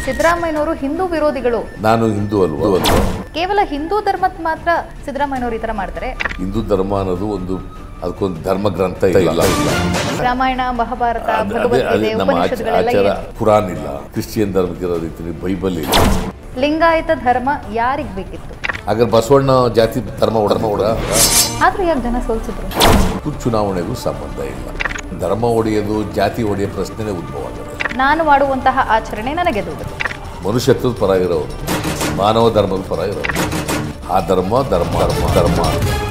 ಸಿದ್ದರಾಮಯ್ಯನವರು ಹಿಂದೂ ವಿರೋಧಿಗಳು ನಾನು ಹಿಂದೂ ಅಲ್ವಾ ಅಲ್ವಾ ಕೇವಲ ಹಿಂದೂ ಧರ್ಮದ ಮಾತ್ರ ಸಿದ್ದರಾಮಯ್ಯನವರು ಈ ಥರ ಮಾಡ್ತಾರೆ ಹಿಂದೂ ಧರ್ಮ ಅನ್ನೋದು ಒಂದು ಅದಕ್ಕೊಂದು ಧರ್ಮ ಗ್ರಂಥ ಇಲ್ಲ ಇಲ್ಲ ರಾಮಾಯಣ ಮಹಾಭಾರತ ಅದ್- ಅದೇ ಭಗವದ್ಗೀತೆ ಅದೇ ನಮ್ಮ ಆಚ- ಉಪನಿಷತ್ಗಳೆಲ್ಲ ಆಚಾರ ಏನು? ಕುರಾನ್ ಇಲ್ಲ ಕ್ರಿಶ್ಚಿಯನ್ ಧರ್ಮಕ್ಕಿರೋ ರೀತಿ ಬೈಬಲ್ ಇಲ್ಲ ಲಿಂಗಾಯತ ಧರ್ಮ ಯಾರಿಗ್ ಬೇಕಿತ್ತು ಹಾಗಾದ್ರೆ ಬಸವಣ್ಣ ಜಾತಿ ಧರ್ಮ ಧರ್ಮ ಹೊಡ ಆದ್ರೂ ಯಾಕೆ ಜನ ಸೋಲ್ಸಿದ್ರು ಚುನಾವಣೆಗೂ ಸಂಬಂಧ ಇಲ್ಲ ಧರ್ಮ ಒಡೆಯೋದು ಜಾತಿ ಒಡೆಯೋ ಪ್ರಶ್ನೆನೇ ಉದ್ಭವ ಆಗುತ್ತೆ ನಾನು ಮಾಡುವಂತಹ ಆಚರಣೆ ನನಗೆ ದೊಡ್ಡದು ಮನುಷ್ಯತ್ವದ ಪರ ಇರೋರು ಮಾನವ ಧರ್ಮದ ಪರ ಇರೋರು ಆ ಧರ್ಮ ಧರ್ಮ ಧರ್ಮ ಧರ್ಮ